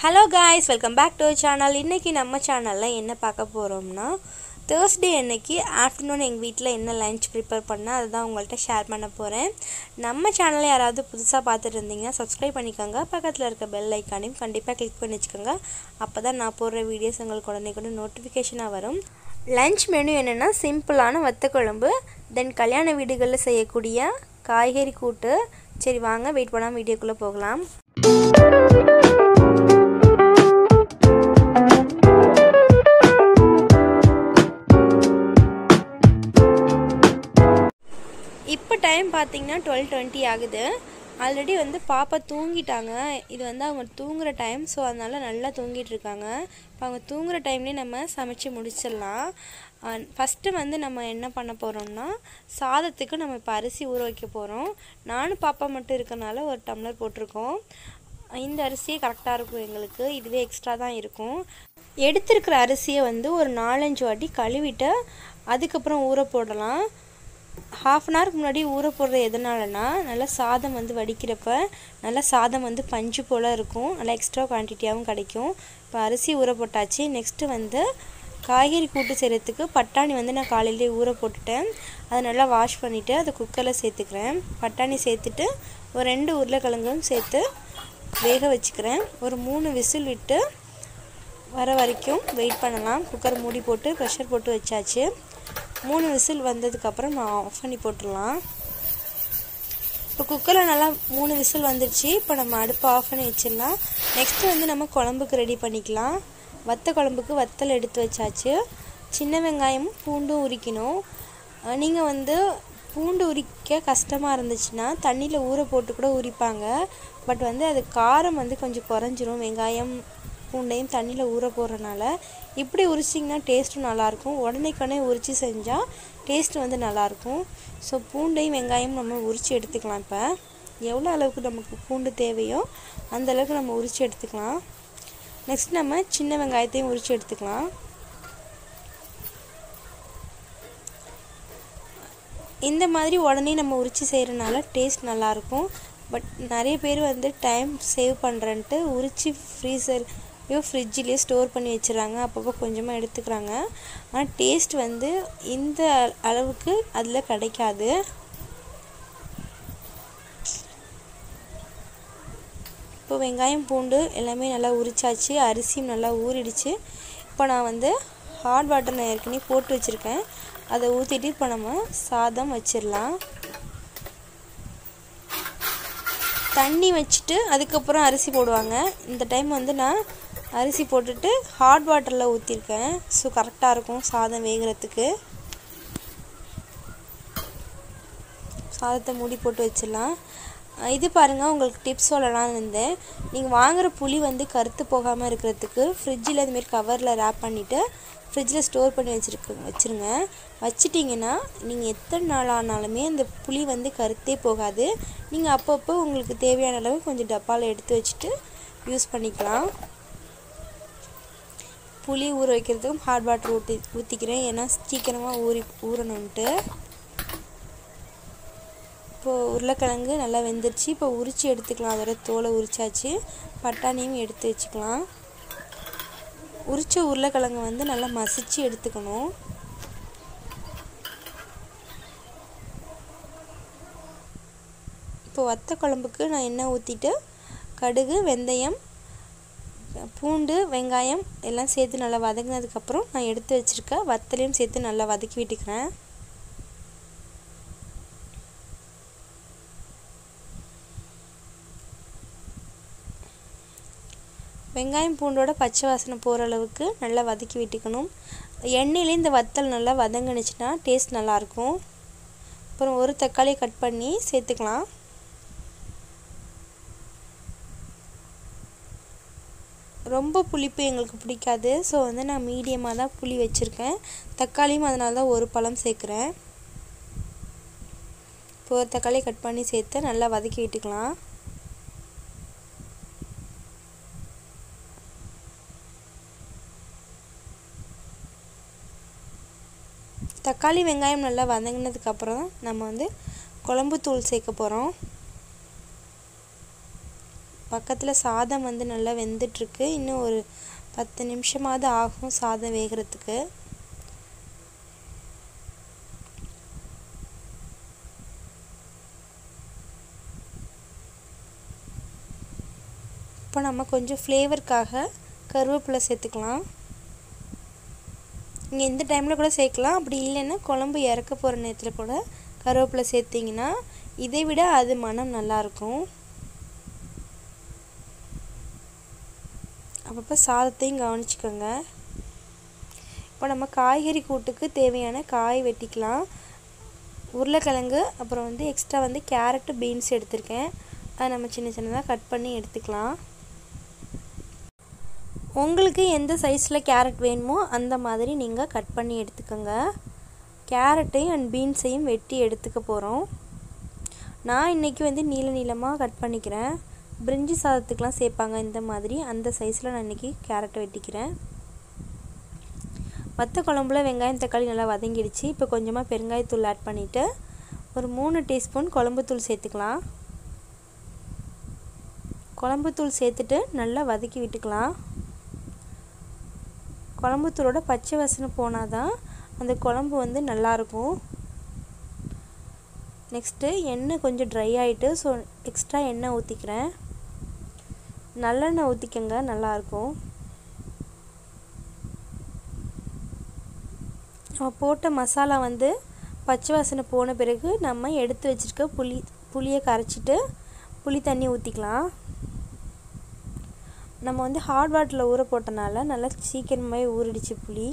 hello guys welcome back to channel இன்றைக்கி நம்ம சேனலில் என்ன பார்க்க போகிறோம்னா தேர்ஸ்டே அன்னைக்கு ஆஃப்டர்நூன் எங்கள் வீட்டில் என்ன லஞ்ச் ப்ரிப்பேர் பண்ணால் அதுதான் உங்கள்கிட்ட ஷேர் பண்ண போகிறேன் நம்ம சேனலை யாராவது புதுசாக பார்த்துட்டு இருந்தீங்கன்னா சப்ஸ்கிரைப் பண்ணிக்கோங்க பக்கத்தில் இருக்க பெல் ஐக்கானையும் கண்டிப்பாக கிளிக் பண்ணி வச்சுக்கோங்க அப்போ தான் நான் போடுற வீடியோஸ் உங்களுக்கு உடனே கூட நோட்டிஃபிகேஷனாக வரும் லஞ்ச் மெனு என்னென்னா சிம்பிளான வத்த குழம்பு தென் கல்யாண வீடுகளில் செய்யக்கூடிய காய்கறி கூட்டு சரி வாங்க வெயிட் பண்ணாமல் வீடியோக்குள்ளே போகலாம் இப்போ டைம் பார்த்தீங்கன்னா டுவெல் டுவெண்ட்டி ஆகுது ஆல்ரெடி வந்து பாப்பா தூங்கிட்டாங்க இது வந்து அவங்க தூங்குகிற டைம் ஸோ அதனால் நல்லா தூங்கிட்டு இருக்காங்க இப்போ அவங்க தூங்குகிற டைம்லேயே நம்ம சமைச்சு முடிச்சிடலாம் ஃபஸ்ட்டு வந்து நம்ம என்ன பண்ண போகிறோம்னா சாதத்துக்கு நம்ம இப்போ அரிசி ஊற வைக்க போகிறோம் நானும் பாப்பா மட்டும் இருக்கனால ஒரு டம்ளர் போட்டிருக்கோம் இந்த அரிசியே கரெக்டாக இருக்கும் எங்களுக்கு இதுவே எக்ஸ்ட்ரா தான் இருக்கும் எடுத்திருக்கிற அரிசியை வந்து ஒரு நாலஞ்சு வாட்டி கழுவிட்டு அதுக்கப்புறம் ஊற போடலாம் ஹாஃப் அன் ஹவருக்கு முன்னாடி ஊற போடுறது எதனாலனா நல்லா சாதம் வந்து வடிக்கிறப்ப நல்லா சாதம் வந்து பஞ்சு போல் இருக்கும் நல்லா எக்ஸ்ட்ரா குவான்டிட்டியாகவும் கிடைக்கும் இப்போ அரிசி ஊற போட்டாச்சு நெக்ஸ்ட்டு வந்து காய்கறி கூட்டு செய்கிறதுக்கு பட்டாணி வந்து நான் காலையிலே ஊற போட்டுட்டேன் அதை நல்லா வாஷ் பண்ணிவிட்டு அதை குக்கரில் சேர்த்துக்கிறேன் பட்டாணி சேர்த்துட்டு ஒரு ரெண்டு உருளைக்கிழங்கும் சேர்த்து வேக வச்சுக்கிறேன் ஒரு மூணு விசில் விட்டு வர வரைக்கும் வெயிட் பண்ணலாம் குக்கர் மூடி போட்டு ப்ரெஷர் போட்டு வச்சாச்சு மூணு விசில் வந்ததுக்கப்புறம் நான் ஆஃப் பண்ணி போட்டுடலாம் இப்போ குக்கரில் நல்லா மூணு விசில் வந்துடுச்சு இப்போ நம்ம அடுப்பை ஆஃப் பண்ணி வச்சிடலாம் நெக்ஸ்ட்டு வந்து நம்ம குழம்புக்கு ரெடி பண்ணிக்கலாம் வத்த குழம்புக்கு வத்தல் எடுத்து வச்சாச்சு சின்ன வெங்காயமும் பூண்டும் உரிக்கணும் நீங்கள் வந்து பூண்டு உரிக்க கஷ்டமாக இருந்துச்சுன்னா தண்ணியில் ஊற போட்டு கூட உரிப்பாங்க பட் வந்து அது காரம் வந்து கொஞ்சம் குறைஞ்சிரும் வெங்காயம் பூண்டையும் தண்ணியில் ஊற போடுறனால இப்படி உரிச்சிங்கன்னா டேஸ்ட்டும் நல்லாயிருக்கும் உடனேக்கடனே உரித்து செஞ்சால் டேஸ்ட்டு வந்து நல்லாயிருக்கும் ஸோ பூண்டையும் வெங்காயம் நம்ம உரித்து எடுத்துக்கலாம் இப்போ எவ்வளோ அளவுக்கு நமக்கு பூண்டு தேவையோ அந்த அளவுக்கு நம்ம உரித்து எடுத்துக்கலாம் நெக்ஸ்ட் நம்ம சின்ன வெங்காயத்தையும் உரித்து எடுத்துக்கலாம் இந்த மாதிரி உடனே நம்ம உரித்து செய்கிறனால டேஸ்ட் நல்லாயிருக்கும் பட் நிறைய பேர் வந்து டைம் சேவ் பண்ணுறன்ட்டு உரித்து ஃப்ரீசர் ஐயோ ஃப்ரிட்ஜிலே ஸ்டோர் பண்ணி வச்சுறாங்க அப்பப்போ கொஞ்சமாக எடுத்துக்கிறாங்க ஆனால் டேஸ்ட் வந்து இந்த அளவுக்கு அதில் கிடைக்காது இப்போ வெங்காயம் பூண்டு எல்லாமே நல்லா உரிச்சாச்சு அரிசியும் நல்லா ஊறிடுச்சு இப்போ நான் வந்து ஹாட் வாட்டர் நான் ஏற்கனவே போட்டு வச்சுருக்கேன் அதை ஊற்றிட்டு இப்போ நம்ம சாதம் வச்சிடலாம் தண்ணி வச்சுட்டு அதுக்கப்புறம் அரிசி போடுவாங்க இந்த டைம் வந்து நான் அரிசி போட்டுட்டு ஹாட் வாட்டரில் ஊற்றிருக்கேன் ஸோ கரெக்டாக இருக்கும் சாதம் வேகிறதுக்கு சாதத்தை மூடி போட்டு வச்சிடலாம் இது பாருங்கள் உங்களுக்கு டிப்ஸ் சொல்லலாம்னு இருந்தேன் நீங்கள் வாங்குகிற புளி வந்து கருத்து போகாமல் இருக்கிறதுக்கு ஃப்ரிட்ஜில் இதுமாரி கவரில் ரேப் பண்ணிவிட்டு ஃப்ரிட்ஜில் ஸ்டோர் பண்ணி வச்சுருக்கு வச்சுருங்க வச்சிட்டிங்கன்னா நீங்கள் எத்தனை நாள் ஆனாலுமே அந்த புளி வந்து கருத்தே போகாது நீங்கள் அப்பப்போ உங்களுக்கு தேவையான அளவு கொஞ்சம் டப்பாவில் எடுத்து வச்சுட்டு யூஸ் பண்ணிக்கலாம் புளி ஊற வைக்கிறதுக்கும் ஹாட் வாட்டர் ஊற்றி ஊற்றிக்கிறேன் ஏன்னா சீக்கிரமாக ஊறி ஊறணுன்ட்டு இப்போது உருளைக்கிழங்கு நல்லா வெந்துருச்சு இப்போ உரித்து எடுத்துக்கலாம் அதோட தோலை உரிச்சாச்சு பட்டாணியும் எடுத்து வச்சுக்கலாம் உரித்த உருளைக்கிழங்கு வந்து நல்லா மசிச்சு எடுத்துக்கணும் இப்போ வத்த குழம்புக்கு நான் எண்ணெய் ஊற்றிட்டு கடுகு வெந்தயம் பூண்டு வெங்காயம் எல்லாம் சேர்த்து நல்லா வதங்கினதுக்கப்புறம் நான் எடுத்து வச்சுருக்க வத்தலையும் சேர்த்து நல்லா வதக்கி விட்டுக்கிறேன் வெங்காயம் பூண்டோட பச்சை வாசனை போகிற அளவுக்கு நல்லா வதக்கி விட்டுக்கணும் எண்ணெயிலே இந்த வத்தல் நல்லா வதங்கினுச்சுன்னா டேஸ்ட் நல்லாயிருக்கும் அப்புறம் ஒரு தக்காளி கட் பண்ணி சேர்த்துக்கலாம் ரொம்ப புளிப்பு எங்களுக்கு பிடிக்காது ஸோ வந்து நான் மீடியமாக தான் புளி வச்சுருக்கேன் தக்காளியும் அதனால தான் ஒரு பழம் சேர்க்குறேன் இப்போ ஒரு தக்காளி கட் பண்ணி சேர்த்து நல்லா வதக்கி விட்டுக்கலாம் தக்காளி வெங்காயம் நல்லா வதங்கினதுக்கப்புறம் நம்ம வந்து குழம்பு தூள் சேர்க்க போகிறோம் பக்கத்தில் சாதம் வந்து நல்லா வெந்துட்டுருக்கு இன்னும் ஒரு பத்து நிமிஷமாவது ஆகும் சாதம் வேகிறதுக்கு இப்போ நம்ம கொஞ்சம் ஃப்ளேவருக்காக கருவேப்பிலை சேர்த்துக்கலாம் நீங்கள் இந்த டைமில் கூட சேர்க்கலாம் அப்படி இல்லைன்னா குழம்பு இறக்க போகிற நேரத்தில் கூட கருவேப்பிலை சேர்த்திங்கன்னா இதை விட அது மனம் நல்லாயிருக்கும் அப்பப்போ சாதத்தையும் கவனிச்சுக்கோங்க இப்போ நம்ம காய்கறி கூட்டுக்கு தேவையான காய் வெட்டிக்கலாம் உருளைக்கிழங்கு அப்புறம் வந்து எக்ஸ்ட்ரா வந்து கேரட்டு பீன்ஸ் எடுத்திருக்கேன் அதை நம்ம சின்ன சின்னதாக கட் பண்ணி எடுத்துக்கலாம் உங்களுக்கு எந்த சைஸில் கேரட் வேணுமோ அந்த மாதிரி நீங்கள் கட் பண்ணி எடுத்துக்கோங்க கேரட்டையும் அண்ட் பீன்ஸையும் வெட்டி எடுத்துக்க போகிறோம் நான் இன்றைக்கி வந்து நீள நீளமாக கட் பண்ணிக்கிறேன் பிரிஞ்சி சாதத்துக்கெலாம் சேர்ப்பாங்க இந்த மாதிரி அந்த சைஸில் நான் இன்றைக்கி கேரட்டை வெட்டிக்கிறேன் மற்ற குழம்புல வெங்காயம் தக்காளி நல்லா வதங்கிடுச்சு இப்போ கொஞ்சமாக பெருங்காயத்தூள் ஆட் பண்ணிவிட்டு ஒரு மூணு டீஸ்பூன் குழம்புத்தூள் சேர்த்துக்கலாம் குழம்புத்தூள் சேர்த்துட்டு நல்லா வதக்கி விட்டுக்கலாம் குழம்புத்தூளோட பச்சை வாசனை போனால் தான் அந்த குழம்பு வந்து நல்லாயிருக்கும் நெக்ஸ்ட்டு எண்ணெய் கொஞ்சம் ட்ரை ஆகிட்டு ஸோ எக்ஸ்ட்ரா எண்ணெய் ஊற்றிக்கிறேன் நல்லெண்ணெய் ஊற்றிக்கங்க நல்லாயிருக்கும் நம்ம போட்ட மசாலா வந்து பச்சை வாசனை போன பிறகு நம்ம எடுத்து வச்சுருக்க புளி புளியை கரைச்சிட்டு புளி தண்ணி ஊற்றிக்கலாம் நம்ம வந்து ஹாட் வாட்டரில் ஊற போட்டனால நல்லா சீக்கிரமாகவே ஊறிடுச்சு புளி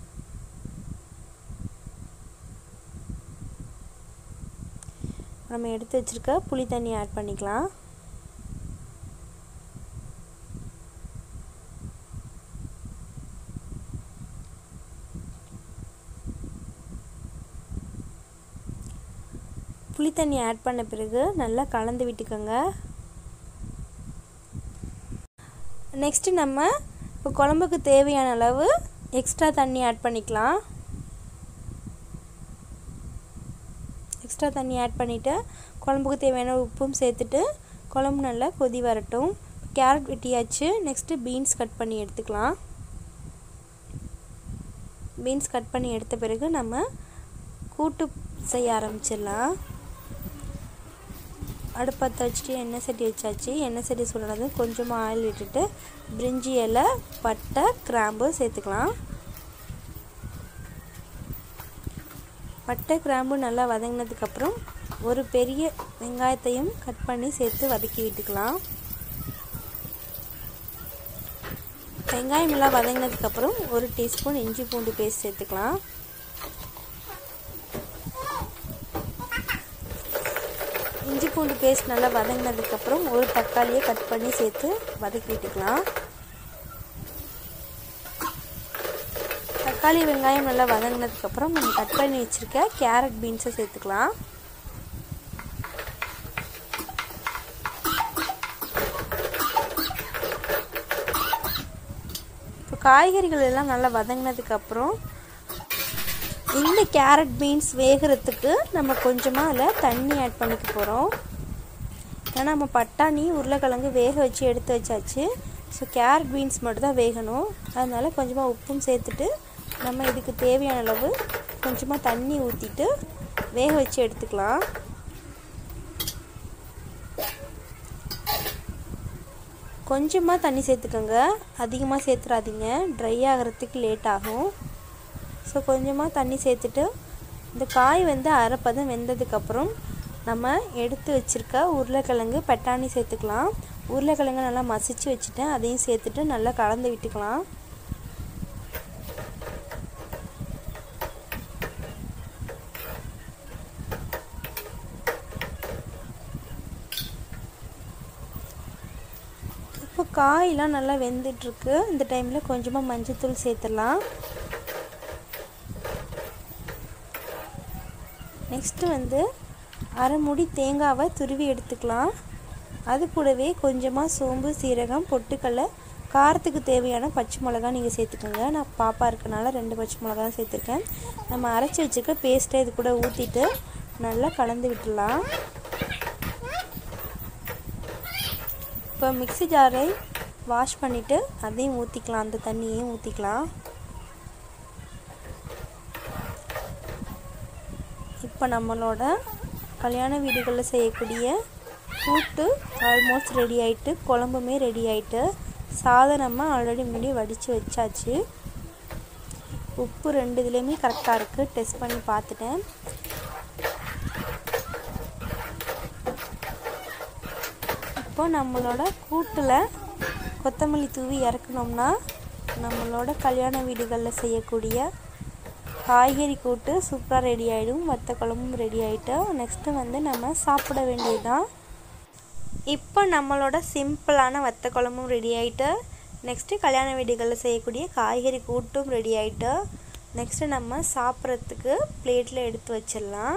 நம்ம எடுத்து வச்சுருக்க புளி தண்ணி ஆட் பண்ணிக்கலாம் புளி தண்ணி ஆட் பண்ண பிறகு நல்லா கலந்து விட்டுக்கோங்க நெக்ஸ்ட்டு நம்ம இப்போ குழம்புக்கு தேவையான அளவு எக்ஸ்ட்ரா தண்ணி ஆட் பண்ணிக்கலாம் எக்ஸ்ட்ரா தண்ணி ஆட் பண்ணிவிட்டு குழம்புக்கு தேவையான உப்பும் சேர்த்துட்டு குழம்பு நல்லா கொதி வரட்டும் கேரட் வெட்டியாச்சு நெக்ஸ்ட்டு பீன்ஸ் கட் பண்ணி எடுத்துக்கலாம் பீன்ஸ் கட் பண்ணி எடுத்த பிறகு நம்ம கூட்டு செய்ய ஆரம்பிச்சிடலாம் அடுப்பத்தை வச்சுட்டு எண்ணெய் சட்டி வச்சாச்சு எண்ணெய் சட்டி சுடுறது கொஞ்சமாக ஆயில் விட்டுட்டு பிரிஞ்சி இலை பட்டை கிராம்பு சேர்த்துக்கலாம் பட்டை கிராம்பு நல்லா வதங்கினதுக்கப்புறம் ஒரு பெரிய வெங்காயத்தையும் கட் பண்ணி சேர்த்து வதக்கி விட்டுக்கலாம் வெங்காயம் எல்லாம் வதங்கினதுக்கப்புறம் ஒரு டீஸ்பூன் இஞ்சி பூண்டு பேஸ்ட் சேர்த்துக்கலாம் இஞ்சி பூண்டு பேஸ்ட் நல்லா வதங்கினதுக்கப்புறம் ஒரு தக்காளியை கட் பண்ணி சேர்த்து வதக்கி விட்டுக்கலாம் தக்காளி வெங்காயம் நல்லா வதங்கினதுக்கப்புறம் நம்ம கட் பண்ணி வச்சுருக்க கேரட் பீன்ஸை சேர்த்துக்கலாம் இப்போ காய்கறிகள் எல்லாம் நல்லா வதங்கினதுக்கப்புறம் இந்த கேரட் பீன்ஸ் வேகிறதுக்கு நம்ம கொஞ்சமாக அதில் தண்ணி ஆட் பண்ணிக்க போகிறோம் ஏன்னா நம்ம பட்டாணி உருளைக்கிழங்கு வேக வச்சு எடுத்து வச்சாச்சு ஸோ கேரட் பீன்ஸ் மட்டும் தான் வேகணும் அதனால் கொஞ்சமாக உப்பும் சேர்த்துட்டு நம்ம இதுக்கு தேவையான அளவு கொஞ்சமாக தண்ணி ஊற்றிட்டு வேக வச்சு எடுத்துக்கலாம் கொஞ்சமாக தண்ணி சேர்த்துக்கோங்க அதிகமாக சேர்த்துறாதீங்க ட்ரை ஆகிறதுக்கு லேட் ஆகும் ஸோ கொஞ்சமாக தண்ணி சேர்த்துட்டு இந்த காய் வந்து அரைப்பதம் வெந்ததுக்கப்புறம் நம்ம எடுத்து வச்சுருக்க உருளைக்கிழங்கு பட்டாணி சேர்த்துக்கலாம் உருளைக்கிழங்கு நல்லா மசிச்சு வச்சுட்டேன் அதையும் சேர்த்துட்டு நல்லா கலந்து விட்டுக்கலாம் இப்போ காயெலாம் நல்லா வெந்துட்டுருக்கு இந்த டைமில் கொஞ்சமாக மஞ்சத்தூள் சேர்த்துடலாம் நெக்ஸ்ட்டு வந்து அரை முடி தேங்காவை துருவி எடுத்துக்கலாம் அது கூடவே கொஞ்சமாக சோம்பு சீரகம் பொட்டுக்கடலை காரத்துக்கு தேவையான பச்சை மிளகா நீங்கள் சேர்த்துக்கோங்க நான் பாப்பா இருக்கனால ரெண்டு பச்சை மிளகா சேர்த்துருக்கேன் நம்ம அரைச்சி வச்சுருக்க பேஸ்ட்டை இது கூட ஊற்றிட்டு நல்லா கலந்து விட்டுடலாம் இப்போ மிக்ஸி ஜாரை வாஷ் பண்ணிவிட்டு அதையும் ஊற்றிக்கலாம் அந்த தண்ணியையும் ஊற்றிக்கலாம் இப்போ நம்மளோட கல்யாண வீடுகளில் செய்யக்கூடிய கூட்டு ஆல்மோஸ்ட் ரெடி ஆயிட்டு குழம்புமே ரெடி ஆயிட்டு சாதம் நம்ம ஆல்ரெடி முன்னாடி வடித்து வச்சாச்சு உப்பு ரெண்டு இதுலேயுமே கரெக்டாக இருக்குது டெஸ்ட் பண்ணி பார்த்துட்டேன் இப்போ நம்மளோட கூட்டில் கொத்தமல்லி தூவி இறக்கணும்னா நம்மளோட கல்யாண வீடுகளில் செய்யக்கூடிய காய்கறி கூட்டு சூப்பராக ரெடி ஆகிடும் வத்த குழம்பும் ரெடி ஆகிட்டோம் நெக்ஸ்ட்டு வந்து நம்ம சாப்பிட வேண்டியதுதான் இப்போ நம்மளோட சிம்பிளான வத்த குழம்பும் ரெடி ஆகிட்டு நெக்ஸ்ட்டு கல்யாண வீடுகளில் செய்யக்கூடிய காய்கறி கூட்டும் ரெடி ஆகிட்டு நெக்ஸ்ட்டு நம்ம சாப்பிட்றதுக்கு பிளேட்டில் எடுத்து வச்சிடலாம்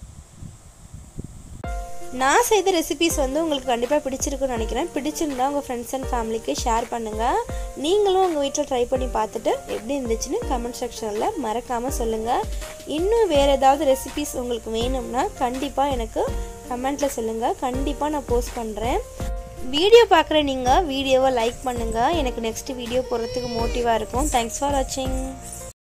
நான் செய்த ரெசிபிஸ் வந்து உங்களுக்கு கண்டிப்பாக பிடிச்சிருக்குன்னு நினைக்கிறேன் பிடிச்சிருந்தா உங்கள் ஃப்ரெண்ட்ஸ் அண்ட் ஃபேமிலிக்கு ஷேர் பண்ணுங்கள் நீங்களும் உங்கள் வீட்டில் ட்ரை பண்ணி பார்த்துட்டு எப்படி இருந்துச்சுன்னு கமெண்ட் செக்ஷனில் மறக்காமல் சொல்லுங்கள் இன்னும் வேறு ஏதாவது ரெசிபிஸ் உங்களுக்கு வேணும்னா கண்டிப்பாக எனக்கு கமெண்ட்டில் சொல்லுங்கள் கண்டிப்பாக நான் போஸ்ட் பண்ணுறேன் வீடியோ பார்க்குற நீங்கள் வீடியோவை லைக் பண்ணுங்கள் எனக்கு நெக்ஸ்ட் வீடியோ போடுறதுக்கு மோட்டிவாக இருக்கும் தேங்க்ஸ் ஃபார் வாட்சிங்